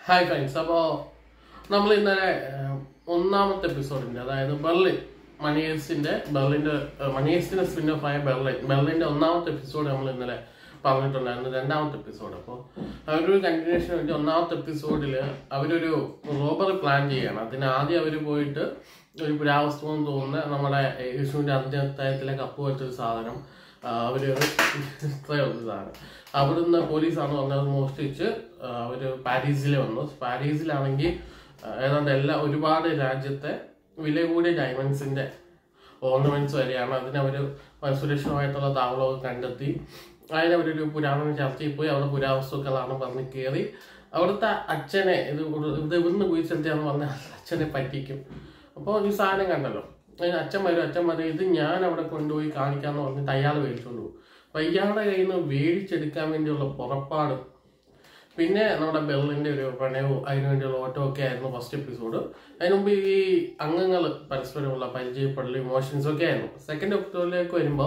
hi friends അപ്പോൾ നമ്മൾ ഇന്നലെ ഏഹ്, ഒന്നാമത്തെ എപ്പിസോഡിന്റെ അതായത് ബെർലിൻ മണിയേഴ്സിന്റെ ബെർലിന്റെ മണിയേഴ്സിന്റെ സ്പിൻ ഓഫ് ആയ ബെർലിൻ ബെർലിന്റെ ഒന്നാമത്തെ എപ്പിസോഡ് നമ്മൾ ഇന്നലെ പറഞ്ഞിട്ടുണ്ടായിരുന്നു രണ്ടാമത്തെ എപ്പിസോഡ് അപ്പോൾ അവരൊരു കണ്ടിന്യൂഷൻ വേണ്ടി ഒന്നാമത്തെ എപ്പിസോഡിൽ അവരൊരു റോബറി പ്ലാൻ ചെയ്യണം അതിന് ആദ്യം അവർ പോയിട്ട് ഒരു പുരാവസ്തു എന്ന് തോന്നുന്ന നമ്മുടെ യേശുവിന്റെ അന്ത്യത്തായത്തിലെ കപ്പ് വെച്ചൊരു സാധനം ആ, അവര് ഇത്രയുള്ള സാധനം അവിടുന്ന് പോലീസാണ് വന്നത് മോഷ്ടിച്ച് ആ, അവര് പാരീസിൽ വന്നു പാരീസിലാണെങ്കിൽ ആ, ഏതാണ്ട് എല്ലാ ഒരുപാട് രാജ്യത്തെ വില കൂടിയ ഡയമണ്ട്സിന്റെ ഓർണമെന്റ്സ് വരെയാണ് അതിനവര് സുരക്ഷിതമായിട്ടുള്ള താവളമൊക്കെ കണ്ടെത്തി അതിനവരൊരു പുരാതന ചർച്ചയിൽ പോയി അവിടെ പുരാവസ്തുക്കളാണ് പറഞ്ഞ് കയറി അവിടുത്തെ അച്ഛനെ ഇത് ഒരു- ഇത് ഇവിടുന്ന് കുഴിച്ചെത്തിയാന്ന് പറഞ്ഞ അച്ഛനെ പറ്റിക്കും അപ്പോൾ ഈ സാധനം കണ്ടല്ലോ അതിന് അച്ഛൻ വരും അച്ഛൻ പറയും ഇത് ഞാൻ അവിടെ കൊണ്ടുപോയി കാണിക്കാന്ന് പറഞ്ഞിട്ട് അയാൾ മേടിച്ചോണ്ട് പോകും അപ്പൊ ഇയാളുടെ കയ്യിൽ നിന്ന് മേടിച്ചെടുക്കാൻ വേണ്ടിയുള്ള പുറപ്പാട് പിന്നെ നമ്മുടെ ബെർലിന്റെ ഒരു പ്രണയവും അതിനുവേണ്ടിയുള്ള ഓട്ടോ ഒക്കെ ആയിരുന്നു ഫസ്റ്റ് എപ്പിസോഡ് അതിന് മുമ്പ് ഈ അംഗങ്ങൾ പരസ്പരമുള്ള പരിചയപ്പെടൽ ഇമോഷൻസ് ഒക്കെ ആയിരുന്നു സെക്കൻഡ് എപ്പിസോഡിലേക്ക് വരുമ്പോൾ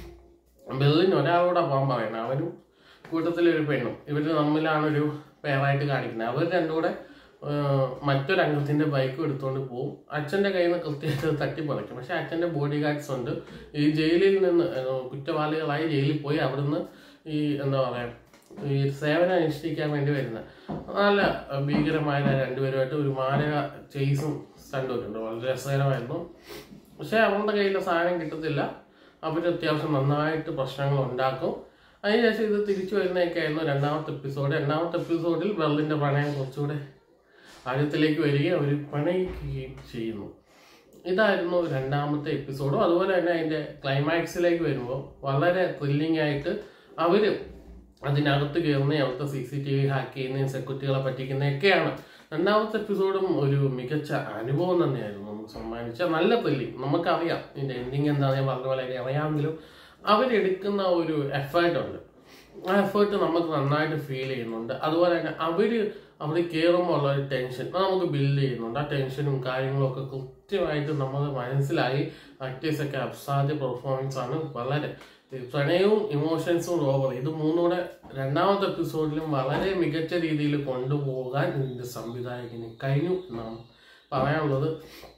ബെർലിൻ ഒരാളോടാ പോകാൻ പറയണം അവനും കൂട്ടത്തിലൊരു പെണ്ണും ഇവര് തമ്മിലാണ് ഒരു പേരായിട്ട് കാണിക്കുന്നത് അവർ രണ്ടുകൂടെ ഏഹ്, മറ്റൊരു അംഗത്തിന്റെ ബൈക്ക് എടുത്തുകൊണ്ട് പോകും അച്ഛന്റെ കയ്യിൽ നിന്ന് കൃത്യമായിട്ട് തട്ടിപ്പറിക്കും പക്ഷെ അച്ഛന്റെ ബോഡി ഗാർഡ്സ് ഉണ്ട് ഈ ജയിലിൽ നിന്ന് ഏഹ്, കുറ്റവാളികളായി ജയിലിൽ പോയി അവിടുന്ന് ഈ എന്താ പറയാ ഈ സേവനം അനുഷ്ഠിക്കാൻ വേണ്ടി വരുന്ന നല്ല ഏഹ്, ഭീകരമായ രണ്ടുപേരുമായിട്ട് ഒരു മാരക ചേസും സ്റ്റണ്ടും ഉണ്ട് വളരെ രസകരമായിരുന്നു പക്ഷെ അവരുടെ കയ്യിലെ സാധനം കിട്ടത്തില്ല അവർ അത്യാവശ്യം നന്നായിട്ട് പ്രശ്നങ്ങൾ ഉണ്ടാക്കും അതിനുശേഷം ഇത് തിരിച്ചു വരുന്നതൊക്കെ ആയിരുന്നു രണ്ടാമത്തെ എപ്പിസോഡ് രണ്ടാമത്തെ എപ്പിസോഡിൽ ബെർലിന്റെ പ്രണയം കുറച്ചുകൂടെ ആഴത്തിലേക്ക് വരികയും അവർ പ്രണയിക്കുകയും ചെയ്യുന്നു ഇതായിരുന്നു രണ്ടാമത്തെ എപ്പിസോഡും അതുപോലെ തന്നെ അതിന്റെ ക്ലൈമാക്സിലേക്ക് വരുമ്പോൾ വളരെ ത്രില്ലിംഗ് ആയിട്ട് അവര് അതിനകത്ത് കയറുന്ന അവിടുത്തെ C C T V hack ചെയ്യുന്നതും സെക്യൂരിറ്റികളെ പറ്റിക്കുന്നതൊക്കെയാണ് രണ്ടാമത്തെ എപ്പിസോഡും ഒരു മികച്ച അനുഭവം തന്നെയായിരുന്നു നമുക്ക് സമ്മാനിച്ച നല്ല ത്രില്ലിംഗ് നമുക്കറിയാം ഇതിന്റെ എൻഡിങ് എന്താണെന്ന് ഞാൻ പറഞ്ഞ പോലെ അറിയാമെങ്കിലും അവരെടുക്കുന്ന ഒരു എഫേർട്ട് ഉണ്ട് ആ എഫേർട്ട് നമുക്ക് നന്നായിട്ട് ഫീൽ ചെയ്യുന്നുണ്ട് അതുപോലെ തന്നെ അവര് അവിടെ കയറുമ്പോൾ ഉള്ള ഒരു ടെൻഷൻ അത് നമുക്ക് ബിൽഡ് ചെയ്യുന്നുണ്ട് ആ ടെൻഷനും കാര്യങ്ങളും ഒക്കെ കൃത്യമായിട്ട് നമ്മൾ മനസ്സിലായി ആക്ടേഴ്സ് ഒക്കെ അസാധ്യ പെർഫോമൻസ് ആണ് വളരെ ഈ പ്രണയവും ഇമോഷൻസും ഓവർ ഇത് മൂന്നൂടെ രണ്ടാമത്തെ എപ്പിസോഡിലും വളരെ മികച്ച രീതിയിൽ കൊണ്ടുപോകാൻ ഇതിന്റെ സംവിധായകന് കഴിഞ്ഞു എന്നാണ് പറയാനുള്ളത്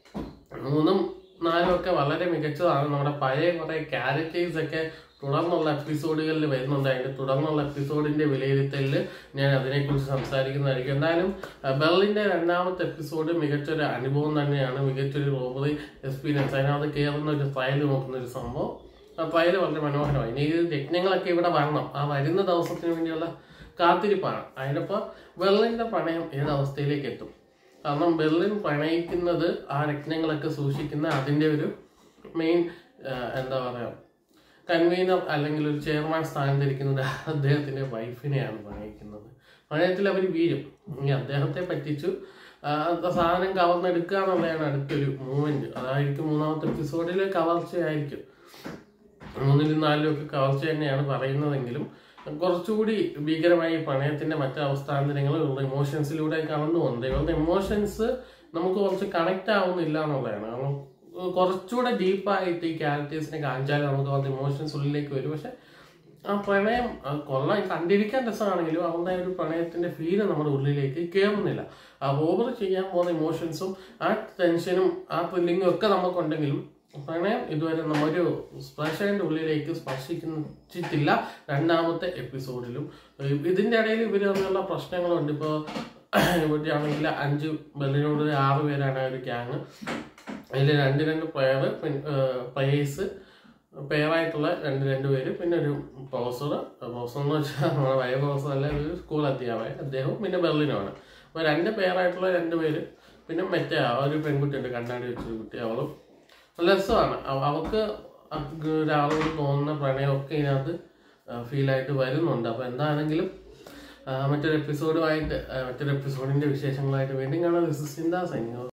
മൂന്നും നാലും ഒക്കെ വളരെ മികച്ചതാണ് നമ്മുടെ പഴയ കുറെ ക്യാരക്ടേഴ്സ് ഒക്കെ തുടർന്നുള്ള എപ്പിസോഡുകളിൽ വരുന്നുണ്ട് അതിന്റെ തുടർന്നുള്ള എപ്പിസോഡിന്റെ വിലയിരുത്തലിൽ ഞാൻ അതിനെക്കുറിച്ച് സംസാരിക്കുന്നതായിരിക്കും എന്തായാലും അഹ്, ബെർലിന്റെ രണ്ടാമത്തെ എപ്പിസോഡ് മികച്ചൊരു അനുഭവം തന്നെയാണ് മികച്ചൊരു റോബറി എക്സ്പീരിയൻസ് അതിനകത്ത് കയറുന്ന ഒരു ട്രയൽ നോക്കുന്ന ഒരു സംഭവം ആ ട്രയൽ വളരെ മനോഹരമാണ് ഇനി ഈ രത്നങ്ങളൊക്കെ ഇവിടെ വരണം ആ വരുന്ന ദിവസത്തിന് വേണ്ടിയുള്ള കാത്തിരിപ്പാണ് അതിനൊപ്പം ബെർലിന്റെ പ്രണയം ഏത് അവസ്ഥയിലേക്ക് എത്തും കാരണം ബെർലിൻ പ്രണയിക്കുന്നത് ആ രത്നങ്ങളൊക്കെ സൂക്ഷിക്കുന്ന അതിന്റെ ഒരു മെയിൻ എന്താ പറയാ കൺവീനർ അല്ലെങ്കിൽ ഒരു ചെയർമാൻ സ്ഥാനത്തിരിക്കുന്നത് അദ്ദേഹത്തിന്റെ വൈഫിനെയാണ് പ്രണയിക്കുന്നത് പ്രണയത്തിൽ അവർ വീഴും ഇനി അദ്ദേഹത്തെ പറ്റിച്ചു ആ, ആ സാധനം കവർന്നെടുക്കുക എന്നുള്ളതാണ് അടുത്തൊരു മൂവ്മെന്റ് അതായിരിക്കും മൂന്നാമത്തെ എപ്പിസോഡിലെ കവർച്ചയായിരിക്കും മൂന്നിലും നാലിലും ഒക്കെ കവർച്ച തന്നെയാണ് പറയുന്നതെങ്കിലും കുറച്ചുകൂടി ഭീകരമായി ഈ പ്രണയത്തിന്റെ മറ്റു അവസ്ഥാന്തരങ്ങൾ ഇവരുടെ ഇമോഷൻസിലൂടെ കടന്നു പോകുന്നത് ഇവരുടെ ഇമോഷൻസ് നമുക്ക് കുറച്ച് കണക്ട് ആവുന്നില്ല എന്നുള്ളതാണ് കാരണം ഏഹ് കുറച്ചുകൂടെ ഡീപ്പായിട്ട് ഈ ക്യാരക്ടേഴ്സിനെ കാണിച്ചാൽ നമുക്ക് അവരുടെ ഇമോഷൻസ് ഉള്ളിലേക്ക് വരും പക്ഷെ ആ പ്രണയം അത് കൊള്ളാൻ കണ്ടിരിക്കാൻ രസമാണെങ്കിലും അവരുടെ ആ ഒരു പ്രണയത്തിന്റെ ഫീല് നമ്മുടെ ഉള്ളിലേക്ക് കയറുന്നില്ല ആ ഓവർ ചെയ്യാൻ പോകുന്ന ഇമോഷൻസും ആ ടെൻഷനും ആ ത്രില്ലിങ്ങും ഒക്കെ നമുക്കുണ്ടെങ്കിലും പ്രണയം ഇതുവരെ നമ്മൊരു പ്രേക്ഷകന്റെ ഉള്ളിലേക്ക് സ്പർശിച്ചിട്ടില്ല രണ്ടാമത്തെ എപ്പിസോഡിലും ഏഹ് ഇതിന്റെ ഇടയിൽ ഇവർ തമ്മിലുള്ള പ്രശ്നങ്ങളുണ്ട് ഇപ്പോൾ ഇവിടെ ആണെങ്കിൽ അഞ്ച് ബെല്ലിനോട് ആറ് പേരാണ് ആ ഒരു ഗ്യാങ് അതിൽ രണ്ട് രണ്ട് പ്ലെയർ പ്ലേയേഴ്സ് പെയറായിട്ടുള്ള രണ്ട് രണ്ട് പേര് പിന്നെ ഒരു പ്രൊഫസർ പ്രൊഫസർ എന്ന് വെച്ചാൽ നമ്മുടെ വയ പ്രൊഫസർ അല്ല ഒരു സ്കൂൾ അധ്യാപകൻ അദ്ദേഹവും പിന്നെ ബെർലിനുമാണ് അപ്പോൾ രണ്ട് പെയറായിട്ടുള്ള രണ്ട് പേര് പിന്നെ മറ്റേ ആ ഒരു പെൺകുട്ടിയുണ്ട് കണ്ണാടി വെച്ചൊരു കുട്ടി അവളും നല്ല രസമാണ് അവ- അവൾക്ക് അത് ഒരാളോട് തോന്നുന്ന പ്രണയമൊക്കെ ഇതിനകത്ത് ഫീലായിട്ട് വരുന്നുണ്ട് അപ്പോൾ എന്താണെങ്കിലും ആ, മറ്റൊരു എപ്പിസോഡുമായിട്ട് ആ, മറ്റൊരു എപ്പിസോഡിന്റെ വിശേഷങ്ങളായിട്ട് വീണ്ടും കാണാൻ ചിന്താ സൈനിക